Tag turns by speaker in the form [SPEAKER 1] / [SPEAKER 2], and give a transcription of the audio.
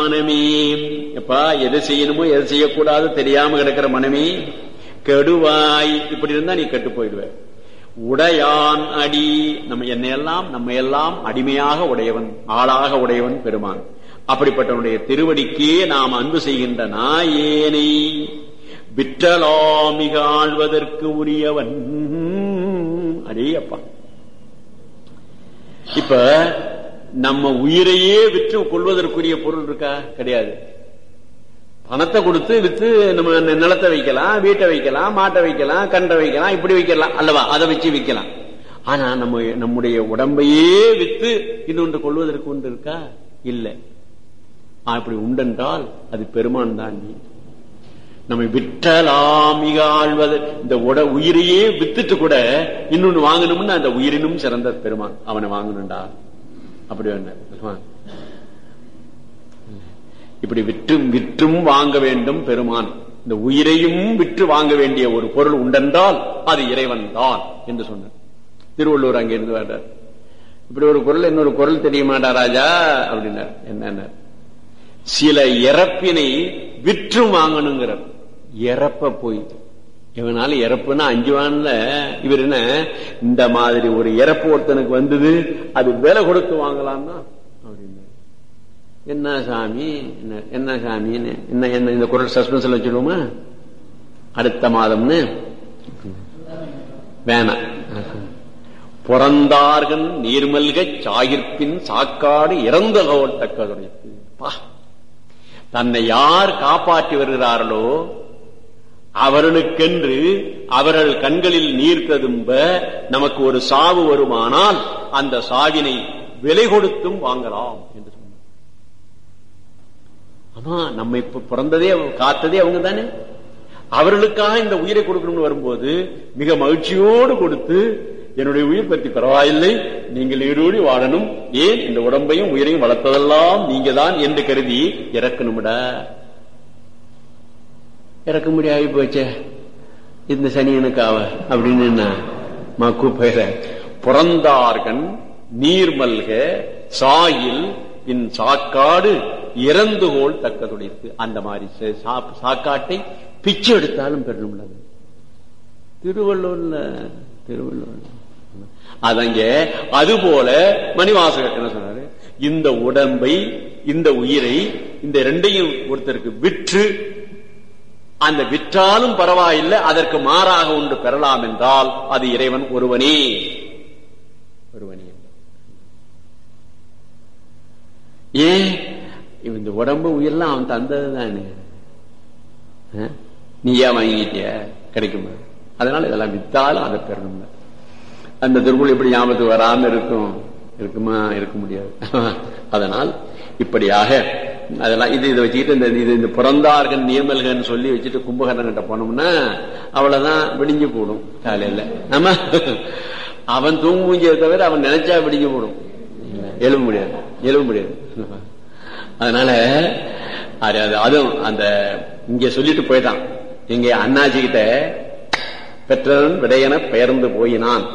[SPEAKER 1] மனமே எப்பா எது செய்யணுமோ எது செய்யக்கூடாது தெரியாம கிடக்கிற மனமே கெடுவாய் இப்படி இருந்தா நீ கெட்டு போயிடுவ உடையான் அடி நம்ம என்னையெல்லாம் நம்ம எல்லாம் அடிமையாக உடையவன் ஆளாக உடையவன் பெருமான் அப்படிப்பட்டவனுடைய திருவடிக்கே நாம் அன்பு செய்கின்ற நாயேனை விற்றலாமிக ஆழ்வதற்கு உரியவன் அடே அப்பா இப்ப நம்ம உயிரையே விற்று கொள்வதற்குரிய பொருள் இருக்கா கிடையாது பணத்தை கொடுத்து வித்து நம்ம நிலத்தை வைக்கலாம் வீட்டை வைக்கலாம் மாட்டை வைக்கலாம் கண்டை வைக்கலாம் இப்படி வைக்கலாம் அல்லவா அதை வச்சு விற்கலாம் ஆனா நம்ம நம்முடைய உடம்பையே வித்து இன்னொன்று கொள்வதற்கு ஒன்று இருக்கா இல்லை அப்படி உண்டென்றால் அது பெருமான் தான் நீ நம்மை விற்றலாமிக ஆழ்வது இந்த உட உயிரையே வித்துட்டு கூட இன்னொன்னு வாங்கணும்னு அந்த உயிரினும் சிறந்த பெருமான் அவனை வாங்கணும்டா அப்படி வேண்டாம் இப்படி விற்றும் விற்றும் வாங்க வேண்டும் பெருமான் இந்த உயிரையும் விற்று வாங்க வேண்டிய ஒரு பொருள் உண்டென்றால் அது இறைவன் தான் என்று சொன்னார் திருவள்ளூர் அங்கே இருந்து வர்றார் இப்படி ஒரு குரல் இன்னொரு குரல் தெரியுமாடா ராஜா அப்படின்னார் என்ன சில இறப்பினை விற்றும் வாங்கணுங்கிறார் இறப்ப போய் இவனால இறப்புன்னா அஞ்சுவான்ல இவர் என்ன இந்த மாதிரி ஒரு இறப்பு ஒருத்தனுக்கு வந்தது அது விலை கொடுத்து வாங்கலாம்னா அப்படின்னு என்ன சாமி என்ன சாமின்னு என்ன என்ன இந்த குரல் சஸ்பென்ஸ்ல வச்சிடுவோமா அடுத்த மாதம்னு வேணாம் புறந்தார்கள் நீர்மல்க சாகிற்பின் சாக்காடு இறந்த கோட்டக்கதுடையது பா தன்னை யார் காப்பாற்றி வருகிறார்களோ அவர்களுக்கென்று அவர்கள் கண்களில் நீர் ததும்ப நமக்கு ஒரு சாவு வருமானால் அந்த சாவினை விலை கொடுத்தும் வாங்கலாம் என்று சொன்னார் ஆமா நம்ம இப்ப பிறந்ததே காத்ததே அவங்க தானே அவர்களுக்காக இந்த உயிரை கொடுக்கணும்னு வரும்போது மிக மகிழ்ச்சியோடு கொடுத்து என்னுடைய உயிர் பற்றி பரவாயில்லை நீங்கள் ஈடோடி வாழணும் ஏன் இந்த உடம்பையும் உயிரையும் வளர்த்ததெல்லாம் நீங்க தான் என்று கருதி இறக்கணும்டா இறக்க முடியாது போச்சே இந்த சனியனுக்காவ அப்படின்னு மக்கு பெயர புறந்தார்கன் நீர்மல்க சாயில் இன் சாக்காடு இறந்துகோள் தக்கதுடைத்து அந்த மாதிரி சாக்காட்டை பிச்சை எடுத்தாலும் பெறணும் திருவள்ளூர்ல திருவள்ளூர்ல அதங்க அதுபோல மணிவாசகர் என்ன சொன்னாரு இந்த உடம்பை இந்த உயிரை இந்த ரெண்டையும் ஒருத்தருக்கு விற்று அந்த விற்றாலும் பரவாயில்லை அதற்கு மாறாக ஒன்று பெறலாம் என்றால் அது இறைவன் ஒருவனே ஒருவனே ஏன் இந்த உடம்பு உயிரெல்லாம் அவன் தந்தது தானே நீயா வாங்கிட்டிய கிடைக்குமா அதனால இதெல்லாம் வித்தாலும் அதை பெறணும் அந்த திருக்குள் இப்படி ஞாபகத்துக்கு வராம இருக்கும் இருக்குமா இருக்க முடியாது அதனால் இப்படியாக அதெல்லாம் இது இதை வச்சுக்கிட்டு இந்த இது இந்த பிறந்தார்கள் நியமல்கன்னு சொல்லி வச்சுட்டு கும்பகரணம் கிட்ட போனோம்னா அவ்வளவுதான் விடிஞ்சு போடும் காலையில ஆமா அவன் தூங்குஞ்சதை தவிர அவன் நினைச்சா விடிஞ்சு போடும் எழுத முடியாது எழுத முடியாது அதனால அதுவும் அந்த இங்க சொல்லிட்டு போயிட்டான் இங்க அண்ணாச்சி கிட்ட பெற்றவன் விடையென பெயர்ந்து போயினான்